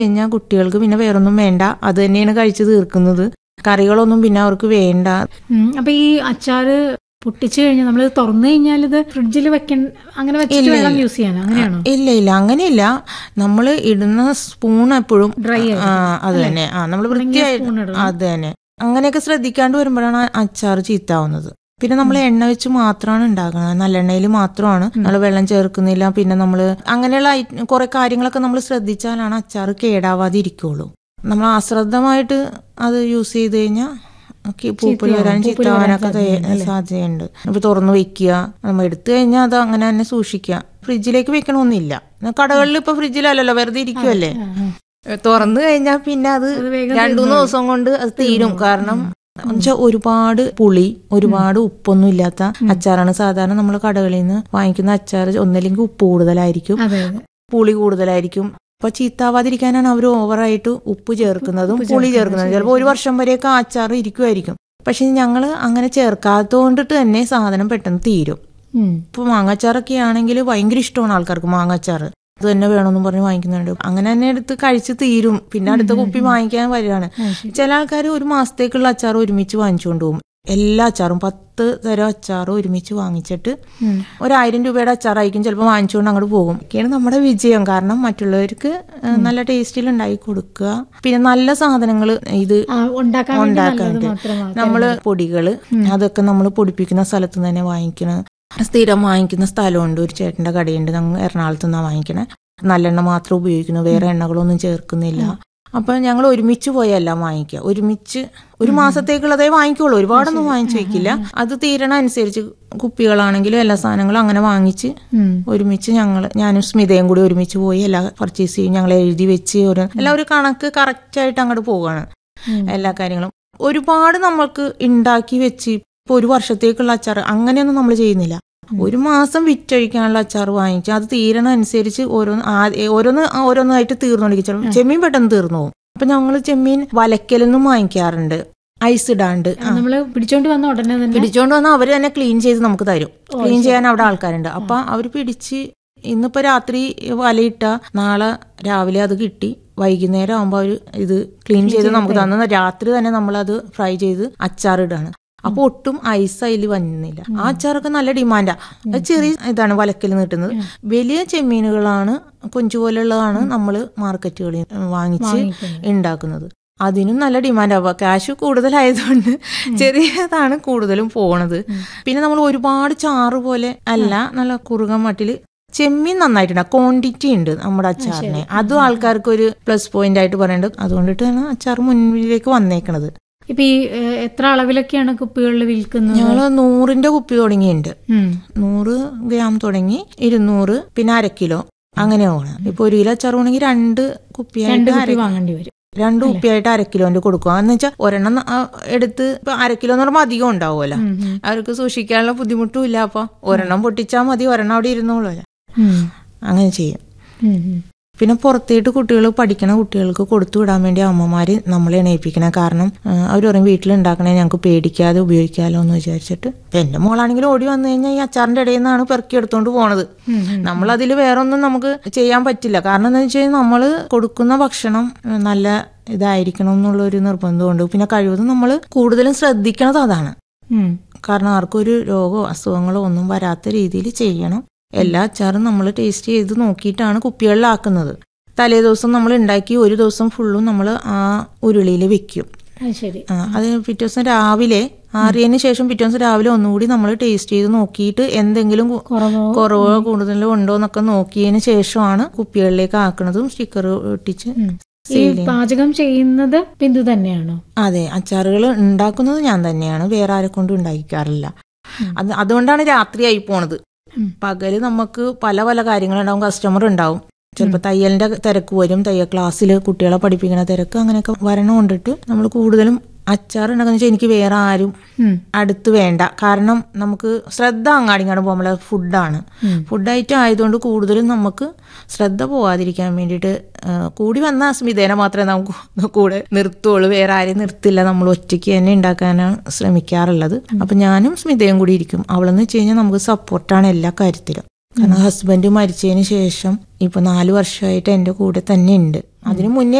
കഴിഞ്ഞാൽ കുട്ടികൾക്ക് പിന്നെ വേറൊന്നും വേണ്ട അത് തന്നെയാണ് കഴിച്ച് തീർക്കുന്നത് കറികളൊന്നും പിന്നെ അവർക്ക് വേണ്ട ഉം. അപ്പൊ ഈ അച്ചാറ് പൊട്ടിച്ചു കഴിഞ്ഞാൽ നമ്മൾ തുറന്നു കഴിഞ്ഞാൽ ഇത് ഫ്രിഡ്ജിൽ വെക്കണ്ട അങ്ങനെ വെച്ചിട്ട് ഇല്ല, വേണം ഇല്ല. യൂസ് ചെയ്യാൻ അങ്ങനെയാണോ ഇല്ല ഇല്ല അങ്ങനെയില്ല നമ്മൾ ഇടുന്ന സ്പൂൺ എപ്പോഴും Dry ആ അത് തന്നെ ആ നമ്മൾ വൃത്തിയായിട്ട് spoon ഇടണം. അത് തന്നെ അങ്ങനെയൊക്കെ ശ്രദ്ധിക്കാണ്ട് വരുമ്പോഴാണ് അച്ചാർ ചീത്താവുന്നത് പിന്നെ നമ്മൾ എണ്ണ വെച്ച് മാത്രമാണ് ഉണ്ടാക്കുന്നത് നല്ലെണ്ണയിൽ മാത്രമാണ് നമ്മൾ വെള്ളം ചേർക്കുന്നില്ല പിന്നെ നമ്മൾ അങ്ങനെയുള്ള ഐ- കുറെ കാര്യങ്ങളൊക്കെ നമ്മൾ ശ്രദ്ധിച്ചാലാണ് അച്ചാർ കേടാവാതെ ഇരിക്കുള്ളൂ നമ്മൾ അശ്രദ്ധമായിട്ട് അത് യൂസ് ചെയ്ത് കഴിഞ്ഞാൽ പൂപ്പൽ വരാനും പൂപ്പല് വരാൻ ചീത്താവാനൊക്കെ സാധ്യതയുണ്ട് അല്ലേ? സാധ്യതയുണ്ട് ഇപ്പൊ തുറന്നു വെക്കുക നമ്മൾ എടുത്തു കഴിഞ്ഞാൽ അത് അങ്ങനെ തന്നെ സൂക്ഷിക്കുക ഫ്രിഡ്ജിലേക്ക് വെക്കണമെന്നില്ല കടകളിൽ ഇപ്പൊ ഫ്രിഡ്ജിലല്ലല്ലോ വെറുതെ ഇരിക്കുമല്ലേ തുറന്നു കഴിഞ്ഞാൽ പിന്നെ അത് അത് വേഗം രണ്ടു മൂന്ന് ദിവസം കൊണ്ട് അത് തീരും കാരണം എന്നുവെച്ചാൽ ഒരുപാട് പുളി ഒരുപാട് ഉപ്പൊന്നും ഇല്ലാത്ത അച്ചാറാണ് സാധാരണ നമ്മൾ കടകളിൽ നിന്ന് വാങ്ങിക്കുന്ന അച്ചാർ ഒന്നല്ലെങ്കിൽ ഉപ്പ് കൂടുതലായിരിക്കും അതെ അതെ പുളി കൂടുതലായിരിക്കും അപ്പൊ ചീത്താവാതിരിക്കാനാണ് അവർ ഓവറായിട്ട് ഉപ്പ് ചേർക്കുന്നതും പുളി ചേർക്കുന്നതും ചിലപ്പോൾ ഒരു വർഷം വരെയൊക്കെ ആ അച്ചാർ ഇരിക്കുമായിരിക്കും പക്ഷെ ഞങ്ങൾ അങ്ങനെ ചേർക്കാത്തതുകൊണ്ടിട്ട് തന്നെ സാധനം പെട്ടെന്ന് തീരും ഉം. ഇപ്പൊ മാങ്ങാച്ചാറൊക്കെ ആണെങ്കിൽ ഭയങ്കര ഇഷ്ടമാണ് ആൾക്കാർക്ക് മാങ്ങാച്ചാറ് അത് തന്നെ വേണമെന്നും പറഞ്ഞ് വാങ്ങിക്കുന്നുണ്ട് അങ്ങനെ തന്നെ എടുത്ത് കഴിച്ച് തീരും പിന്നെ അടുത്ത കുപ്പി വാങ്ങിക്കാൻ വരികയാണ് ആ, ശരി. ചില ആൾക്കാർ ഒരു മാസത്തേക്കുള്ള അച്ചാർ ഒരുമിച്ച് വാങ്ങിച്ചുകൊണ്ട് പോകും എല്ലാ അച്ചാറും പത്ത് തരം അച്ചാർ ഒരുമിച്ച് വാങ്ങിച്ചിട്ട് ഉം. ഒരായിരം രൂപയുടെ അച്ചാറായിരിക്കും ചിലപ്പോൾ വാങ്ങിച്ചുകൊണ്ട് അങ്ങോട്ട് പോകും ഒക്കെയാണ് നമ്മുടെ വിജയം കാരണം മറ്റുള്ളവർക്ക് ഏഹ്, നല്ല ടേസ്റ്റിൽ ഉണ്ടാക്കി കൊടുക്കുക പിന്നെ നല്ല സാധനങ്ങൾ ഇത് ആ, ഉണ്ടാക്കാൻ വേണ്ടി ഉണ്ടാക്കാൻ നല്ലത് വേണ്ടി. മാത്രമാണ് നമ്മള് പൊടികള് അതൊക്കെ നമ്മൾ പൊടിപ്പിക്കുന്ന സ്ഥലത്ത് നിന്ന് തന്നെ വാങ്ങിക്കണ സ്ഥിരം വാങ്ങിക്കുന്ന സ്ഥലമുണ്ട് ഒരു ചേട്ടന്റെ കടയുണ്ട് ഞങ്ങൾ എറണാകുളത്ത് നിന്നാണ് വാങ്ങിക്കണേ നല്ലെണ്ണ മാത്രം ഉപയോഗിക്കുന്നു വേറെ എണ്ണകളൊന്നും ചേർക്കുന്നില്ല അപ്പൊ ഞങ്ങൾ ഒരുമിച്ച് പോയെല്ലാം വാങ്ങിക്കുക ഒരുമിച്ച് ഒരു മാസത്തേക്കുള്ളതേ വാങ്ങിക്കുള്ളൂ ഒരുപാടൊന്നും വാങ്ങിച്ചു വെക്കില്ല അത് തീരണ അനുസരിച്ച് കുപ്പികളാണെങ്കിലും എല്ലാ സാധനങ്ങളും അങ്ങനെ വാങ്ങിച്ച് ഉം. ഒരുമിച്ച് ഞങ്ങൾ ഞാനും സ്മിതയും കൂടി ഒരുമിച്ച് പോയി എല്ലാം പർച്ചേസ് ചെയ്യും ഞങ്ങൾ എഴുതി വെച്ച് ഒരു എല്ലാം ഒരു കണക്ക് കറക്റ്റ് ആയിട്ട് അങ്ങോട്ട് പോവാണ് ഉം. എല്ലാ കാര്യങ്ങളും ഒരുപാട് നമ്മൾക്ക് ഉണ്ടാക്കി വെച്ച് ഇപ്പൊ ഒരു വർഷത്തേക്കുള്ള അച്ചാർ അങ്ങനെയൊന്നും നമ്മൾ ചെയ്യുന്നില്ല ഒരു മാസം വിറ്റഴിക്കാനുള്ള അച്ചാർ വാങ്ങിച്ച് അത് തീരണ അനുസരിച്ച് ഓരോന്ന് ആ- ഓരോന്ന് ഓരോന്നായിട്ട് തീർന്നുകൊണ്ടിരിക്കും ചിലപ്പോൾ ചെമ്മീൻ പെട്ടെന്ന് തീർന്നു പോകും അപ്പൊ ഞങ്ങൾ ചെമ്മീൻ വലക്കലൊന്നും വാങ്ങിക്കാറുണ്ട് ഐസ് ഇടാണ്ട് ആ. നമ്മള് പിടിച്ചോണ്ട് വന്ന ഉടനെ തന്നെ പിടിച്ചോണ്ട് വന്നാൽ അവര് തന്നെ ക്ലീൻ ചെയ്ത് നമുക്ക് തരും ക്ലീൻ ചെയ്യാൻ അവിടെ ആൾക്കാരുണ്ട് അപ്പൊ അവര് പിടിച്ച് ഇന്നിപ്പോ രാത്രി വലയിട്ട നാളെ രാവിലെ അത് കിട്ടി വൈകുന്നേരം ആകുമ്പോൾ അവര് ഇത് ക്ലീൻ ചെയ്ത് നമുക്ക് തന്ന രാത്രി തന്നെ നമ്മളത് ഫ്രൈ ചെയ്ത് അച്ചാറിടാണ് അപ്പൊ ഒട്ടും ഐസ് അതിൽ വന്നില്ല ആ അച്ചാറൊക്കെ നല്ല ഡിമാൻഡാ അത് ചെറിയ ഇതാണ് വലക്കൽ നീട്ടുന്നത് വലിയ ചെമ്മീനുകളാണ് കൊഞ്ചു പോലുള്ളതാണ് നമ്മൾ മാർക്കറ്റുകളിൽ വാങ്ങിച്ച് വാങ്ങിക്കുന്നത്. ഉണ്ടാക്കുന്നത് അതിനും നല്ല ഡിമാൻഡാവുക ക്യാഷ് കൂടുതലായതുകൊണ്ട് ചെറിയതാണ് കൂടുതലും പോണത് പിന്നെ നമ്മൾ ഒരുപാട് ചാറ് പോലെ അല്ല നല്ല കുറുകൻ മട്ടില് ചെമ്മീൻ നന്നായിട്ടുണ്ട് ക്വാണ്ടിറ്റി ഉണ്ട് നമ്മുടെ അച്ചാറിന് അതും ആൾക്കാർക്ക് ഒരു പ്ലസ് പോയിന്റ് ആയിട്ട് പറയുന്നുണ്ട് അതുകൊണ്ടിട്ടാണ് അച്ചാർ മുന്നിലേക്ക് വന്നേക്കണത് ഇപ്പൊ ഈ ഏഹ്, എത്ര അളവിലൊക്കെയാണ് കുപ്പികളിൽ വിൽക്കുന്നത് ഞങ്ങള് നൂറിന്റെ കുപ്പി തുടങ്ങിയിട്ടുണ്ട് ഉം. നൂറ് ഗ്രാം തുടങ്ങി ഇരുന്നൂറ് പിന്നെ അര കിലോ അങ്ങനെയാണ് ഇപ്പൊ ഒരു കിലോ അച്ചാർ വേണമെങ്കിൽ രണ്ട് രണ്ട് കുപ്പിയായിട്ട് കുപ്പി അര വാങ്ങേണ്ടി വരും രണ്ട് കുപ്പിയായിട്ട് അര കിലോന്റെ കൊടുക്കുക എന്ന് വെച്ചാൽ ഒരെണ്ണം ആ, എടുത്ത് ഇപ്പൊ അര കിലോ എന്ന് പറയുമ്പോൾ അധികം ഉണ്ടാവുമല്ലോ ഉം, ഉം. അവർക്ക് സൂക്ഷിക്കാനുള്ള ബുദ്ധിമുട്ടും ഇല്ല അപ്പൊ ഒരെണ്ണം പൊട്ടിച്ചാൽ മതി ഒരെണ്ണം അവിടെ ഇരുന്നോളൂല്ലോ ഉം. അങ്ങനെ ചെയ്യും ഉം, ഉം. പിന്നെ പുറത്തേട്ട് കുട്ടികൾ പഠിക്കണ കുട്ടികൾക്ക് കൊടുത്തു വിടാൻ വേണ്ടി അമ്മമാര് നമ്മളെ എണയിപ്പിക്കണ കാരണം അവർ പറയും വീട്ടിലുണ്ടാക്കണേ ഞങ്ങൾക്ക് പേടിക്കാതെ ഉപയോഗിക്കാലോ എന്ന് വിചാരിച്ചിട്ട് ഇപ്പൊ എന്റെ മോളാണെങ്കിലും ഓടി വന്നു കഴിഞ്ഞാൽ ഈ അച്ചാറിന്റെ ഇടയിൽ നിന്നാണ് പെറുക്കി എടുത്തോണ്ട് പോണത് ഉം, ഉം. നമ്മൾ അതിൽ വേറൊന്നും നമുക്ക് ചെയ്യാൻ പറ്റില്ല കാരണം എന്താ വെച്ച് കഴിഞ്ഞാൽ നമ്മൾ കൊടുക്കുന്ന ഭക്ഷണം ഉം, നല്ല ഇതായിരിക്കണം എന്നുള്ള ഒരു നിർബന്ധമുണ്ട് പിന്നെ കഴിവതും നമ്മൾ കൂടുതലും ശ്രദ്ധിക്കണത് അതാണ് ഉം. കാരണം ആർക്കും ഒരു രോഗമോ അസുഖങ്ങളോ ഒന്നും വരാത്ത രീതിയിൽ ചെയ്യണം എല്ലാ അച്ചാറും നമ്മൾ ടേസ്റ്റ് ചെയ്ത് നോക്കിയിട്ടാണ് കുപ്പികളിലാക്കുന്നത് തലേ ദിവസം നമ്മൾ ഉണ്ടാക്കി ഒരു ദിവസം ഫുള്ളും നമ്മൾ ആ ഉരുളിയിൽ വെക്കും അത് ശരി ആ, അത് പിറ്റേ ദിവസം രാവിലെ ആറിയതിന് ശേഷം പിറ്റേ ദിവസം രാവിലെ ഒന്നുകൂടി നമ്മൾ ടേസ്റ്റ് ചെയ്ത് നോക്കിയിട്ട് എന്തെങ്കിലും കു- കുറവോ കുറവോ കൂടുതലോ ഉണ്ടോ എന്നൊക്കെ നോക്കിയതിന് ശേഷമാണ് കുപ്പികളിലേക്ക് ആക്കണതും സ്റ്റിക്കർ ഒട്ടിച്ച് ഉം. ഈ പാചകം ചെയ്യുന്നത് ബിന്ദു തന്നെയാണോ അതെ അച്ചാറുകൾ ഉണ്ടാക്കുന്നത് ഞാൻ തന്നെയാണ് വേറെ ആരെ കൊണ്ടും ഉണ്ടാക്കിക്കാറില്ല അത് അതുകൊണ്ടാണ് രാത്രിയായി പോണത് ഉം. പകല് നമുക്ക് പല പല കാര്യങ്ങളുണ്ടാവും കസ്റ്റമർ ഉണ്ടാവും ചിലപ്പോൾ തയ്യലിന്റെ തിരക്ക് വരും തയ്യൽ ക്ലാസ്സിൽ കുട്ടികളെ പഠിപ്പിക്കുന്ന തിരക്ക് അങ്ങനെയൊക്കെ വരണം കൊണ്ടിട്ട് നമ്മൾ കൂടുതലും അച്ചാർ ഉണ്ടാക്കുന്ന വെച്ചാൽ എനിക്ക് വേറെ ആരും ഉം. അടുത്ത് വേണ്ട കാരണം നമുക്ക് ശ്രദ്ധ അങ്ങാടിങ്ങാട് പോകുമ്പോൾ ഫുഡാണ് ഉം. ഫുഡ് ഐറ്റം ആയതുകൊണ്ട് കൂടുതലും നമുക്ക് ശ്രദ്ധ പോവാതിരിക്കാൻ വേണ്ടിയിട്ട് ആ, കൂടി വന്ന സ്മിതേനെ മാത്രമേ നമുക്ക് കൂടെ നിർത്തുള്ളൂ വേറെ ആരെയും നിർത്തില്ല നമ്മൾ ഒറ്റയ്ക്ക് തന്നെ ഉണ്ടാക്കാനാണ് ശ്രമിക്കാറുള്ളത് അപ്പൊ ഞാനും സ്മിതയും കൂടി ഇരിക്കും അവളെന്ന് വെച്ച് കഴിഞ്ഞാൽ നമുക്ക് സപ്പോർട്ടാണ് എല്ലാ കാര്യത്തിലും കാരണം ഹസ്ബൻഡ് മരിച്ചതിന് ശേഷം ഇപ്പൊ നാല് വർഷമായിട്ട് എന്റെ കൂടെ തന്നെ ഉണ്ട് അതിനു മുന്നേ